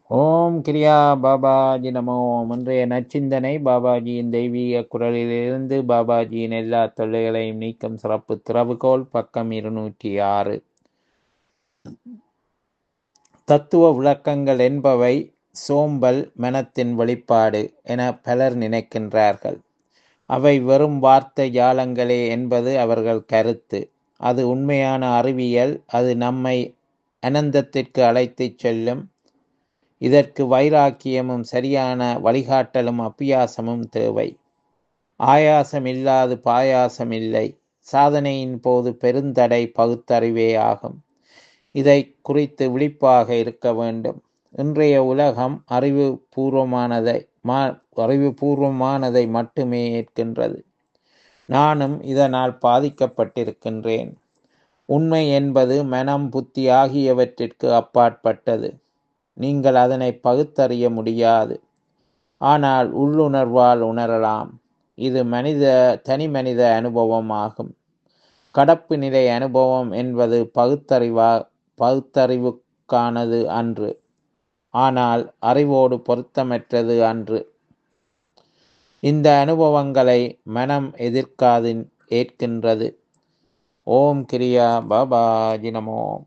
ஓம் கிரியா பாபாஜி நமோ இன்றைய நச்சிந்தனை பாபாஜியின் தெய்வீக குரலிலிருந்து பாபாஜியின் எல்லா தொல்லைகளையும் நீக்கும் சிறப்பு திறவுகோல் பக்கம் இருநூற்றி ஆறு தத்துவ விளக்கங்கள் என்பவை சோம்பல் மனத்தின் வெளிப்பாடு என பலர் நினைக்கின்றார்கள் அவை வெறும் வார்த்தை ஜாலங்களே என்பது அவர்கள் கருத்து அது உண்மையான அறிவியல் அது நம்மை அனந்தத்திற்கு அழைத்துச் செல்லும் இதற்கு வைராக்கியமும் சரியான வழிகாட்டலும் அப்பியாசமும் தேவை ஆயாசம் இல்லாது பாயாசம் இல்லை சாதனையின் போது பெருந்தடை பகுத்தறிவே ஆகும் இதை குறித்து விழிப்பாக இருக்க வேண்டும் இன்றைய உலகம் அறிவு பூர்வமானதை மா அறிவு பூர்வமானதை மட்டுமே ஏற்கின்றது நானும் இதனால் பாதிக்கப்பட்டிருக்கின்றேன் உண்மை என்பது மனம் புத்தி ஆகியவற்றிற்கு அப்பாற்பட்டது நீங்கள் அதனை பகுத்தறிய முடியாது ஆனால் உள்ளுணர்வால் உணரலாம் இது மனித தனி மனித அனுபவம் ஆகும் கடப்பு நிலை அனுபவம் என்பது பகுத்தறிவா பகுத்தறிவுக்கானது அன்று ஆனால் அறிவோடு பொருத்தமற்றது அன்று இந்த அனுபவங்களை மனம் எதிர்க்காது ஏற்கின்றது ஓம் கிரியா பாபாஜி நமோம்